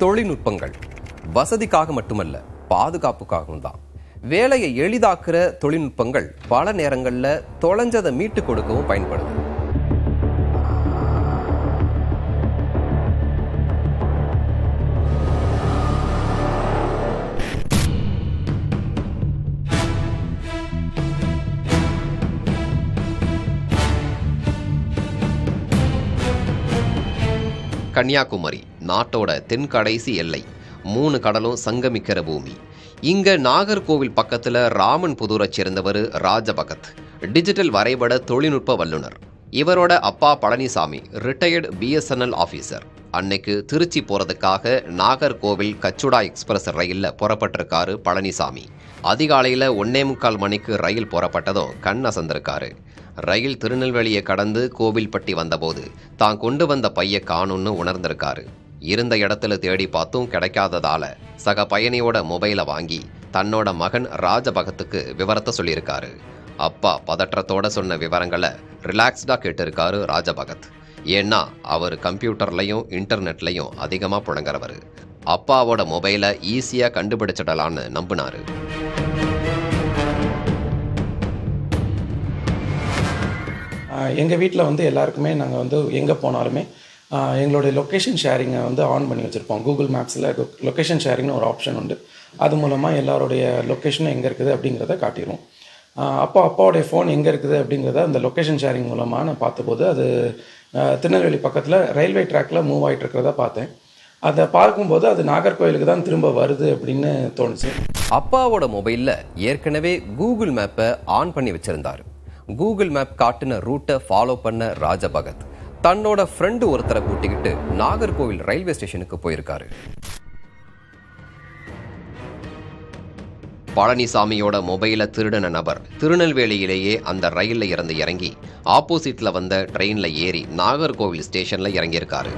தொழில்நுட்பங்கள் வசதிக்காக மட்டுமல்ல பாதுகாப்புக்காகவும் தான் வேலையை எளிதாக்குற தொழில்நுட்பங்கள் பல நேரங்கள்ல தொலைஞ்சதை மீட்டு கொடுக்கவும் பயன்படுது கன்னியாகுமரி நாட்டோட தென்கடைசி எல்லை மூணு கடலும் சங்கமிக்கிற பூமி இங்க நாகர்கோவில் பக்கத்துல ராமன் புதூரை சேர்ந்தவர் ராஜபகத் டிஜிட்டல் வரைபட தொழில்நுட்ப வல்லுனர் இவரோட அப்பா பழனிசாமி ரிட்டையர்டு பிஎஸ்என்எல் ஆபீசர் அன்னைக்கு திருச்சி போறதுக்காக நாகர்கோவில் கச்சுடா எக்ஸ்பிரஸ் ரயில்ல புறப்பட்டிருக்காரு பழனிசாமி அதிகாலையில ஒன்னே முக்கால் மணிக்கு ரயில் புறப்பட்டதும் கண் அசந்திருக்காரு ரயில் திருநெல்வேலியை கடந்து கோவில்பட்டி வந்தபோது தான் கொண்டு வந்த பைய காணும்னு உணர்ந்திருக்காரு இருந்த இடத்துல தேடி பார்த்தும் கிடைக்காததால சக பயணியோட மொபைலை வாங்கி தன்னோட மகன் ராஜபகத்துக்கு விவரத்தை சொல்லியிருக்காரு அப்பா பதற்றத்தோட சொன்ன விவரங்களை ரிலாக்ஸ்டா கேட்டிருக்காரு ராஜபகத் ஏன்னா அவர் கம்ப்யூட்டர்லையும் இன்டர்நெட்லையும் அதிகமா புழங்குறவர் அப்பாவோட மொபைலை ஈஸியா கண்டுபிடிச்சிடலான்னு நம்பினாரு எங்கள் வீட்டில் வந்து எல்லாருக்குமே நாங்கள் வந்து எங்கே போனாலுமே ஆஹ் எங்களுடைய லொக்கேஷன் ஷேரிங்கை வந்து ஆன் பண்ணி வச்சுருப்போம் கூகுள் மேப்ஸில் லொக்கேஷன் ஷேரிங்னு ஒரு ஆப்ஷன் உண்டு அது மூலமாக எல்லாருடைய லொக்கேஷன் எங்கே இருக்குது அப்படிங்கிறத காட்டிடுவோம் ஆஹ் அப்போ அப்பாவுடைய ஃபோன் எங்கே இருக்குது அப்படிங்கிறத அந்த லொக்கேஷன் ஷேரிங் மூலமாக நான் பார்த்தபோது அது ஆஹ் திருநெல்வேலி பக்கத்தில் ரயில்வே ட்ராக்கில் மூவ் ஆகிட்டு இருக்கிறத பார்த்தேன் அதை பார்க்கும்போது அது நாகர்கோயிலுக்கு தான் திரும்ப வருது அப்படின்னு தோணுச்சு அப்பாவோட மொபைல்ல ஏற்கனவே கூகுள் மேப்பை ஆன் பண்ணி வச்சிருந்தாரு கூகுள் மேப் காட்டின ரூட்டை ஃபாலோ பண்ண ராஜபகத் தன்னோட ஃப்ரெண்டு ஒருத்தரை கூட்டிக்கிட்டு நாகர்கோவில் ரயில்வே ஸ்டேஷனுக்கு போயிருக்காரு பழனிசாமியோட மொபைலை திருடின நபர் திருநெல்வேலியிலேயே அந்த ரயில்ல இருந்து இறங்கி ஆப்போசிட்ல வந்த ட்ரெயின்ல ஏறி நாகர்கோவில் ஸ்டேஷன்ல இறங்கியிருக்காரு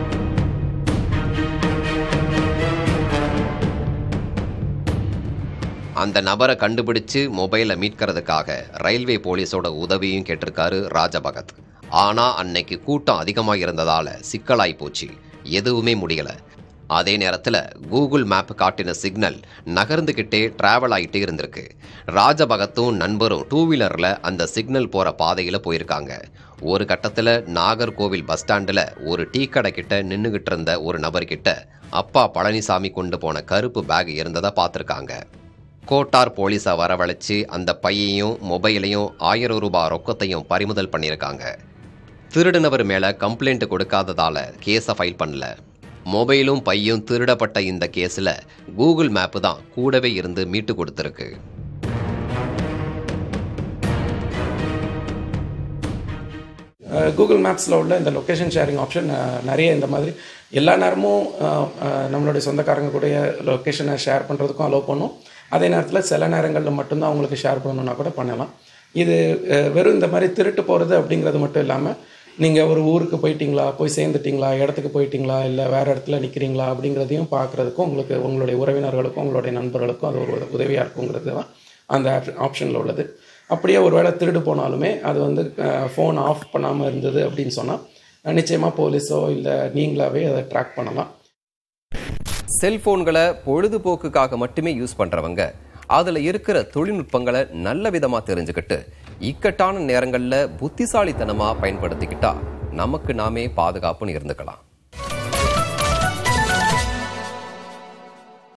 அந்த நபரை கண்டுபிடிச்சு மொபைலை மீட்கிறதுக்காக ரயில்வே போலீஸோட உதவியும் கேட்டிருக்காரு ராஜபகத் ஆனா அன்னைக்கு கூட்டம் அதிகமா இருந்ததால சிக்கலாய் போச்சு எதுவுமே முடியல அதே நேரத்துல கூகுள் மேப் காட்டின சிக்னல் நகர்ந்துகிட்டே டிராவல் ஆயிட்டே இருந்திருக்கு ராஜபகத்தும் நண்பரும் டூ வீலர்ல அந்த சிக்னல் போற பாதையில போயிருக்காங்க ஒரு கட்டத்துல நாகர்கோவில் பஸ் ஸ்டாண்டுல ஒரு டீ கடை கிட்ட நின்னுகிட்டு இருந்த ஒரு நபர்கிட்ட அப்பா பழனிசாமி கொண்டு போன கருப்பு பேக் இருந்ததை பார்த்துருக்காங்க கோட்டார் போலீஸை வரவழைச்சு அந்த பையையும் மொபைலையும் ஆயிரம் ரூபாய் ரொக்கத்தையும் பறிமுதல் பண்ணியிருக்காங்க திருடினவர் மேல கம்ப்ளைண்ட் கொடுக்காததால கேஸை ஃபைல் பண்ணல மொபைலும் பையும் திருடப்பட்ட இந்த கேஸில் கூகுள் மேப்பு தான் கூடவே இருந்து மீட்டு கொடுத்துருக்கு கூகுள் மேப்ஸில் உள்ள இந்த லொக்கேஷன் ஷேரிங் ஆப்ஷன் நிறைய இந்த மாதிரி எல்லா நேரமும் அஹ், அஹ், நம்மளுடைய சொந்தக்காரங்க கூட லொக்கேஷனை ஷேர் பண்ணுறதுக்கும் அலோவ் பண்ணும் அதே நேரத்தில் சில நேரங்களில் மட்டும்தான் அவங்களுக்கு ஷேர் பண்ணணும்னா கூட பண்ணலாம் இது அஹ், வெறும் இந்த மாதிரி திருட்டு போகிறது அப்படிங்கிறது மட்டும் இல்லாமல் நீங்கள் ஒரு ஊருக்கு போயிட்டீங்களா போய் சேர்ந்துட்டீங்களா இடத்துக்கு போயிட்டீங்களா இல்லை வேறு இடத்துல நிற்கிறீங்களா அப்படிங்கிறதையும் பார்க்குறதுக்கும் உங்களுக்கு உங்களுடைய உறவினர்களுக்கும் உங்களுடைய நண்பர்களுக்கும் அது ஒரு உதவியாக இருக்குங்கிறது தான் அந்த ஆப்ஷனில் உள்ளது அப்படியே ஒருவேளை திருடு போனாலுமே அது வந்து ஃபோன் ஆஃப் பண்ணாமல் இருந்தது அப்படின்னு சொன்னால் நிச்சயமாக போலீஸோ இல்லை நீங்களாவே அதை ட்ராக் பண்ணலாம் செல்போன்களை பொழுதுபோக்குக்காக மட்டுமே யூஸ் பண்றவங்க அதுல இருக்கிற தொழில்நுட்பங்களை நல்ல விதமா தெரிஞ்சுக்கிட்டு இக்கட்டான நேரங்கள்ல புத்திசாலித்தனமா பயன்படுத்திக்கிட்டா நமக்கு நாமே பாதுகாப்புன்னு இருந்துக்கலாம்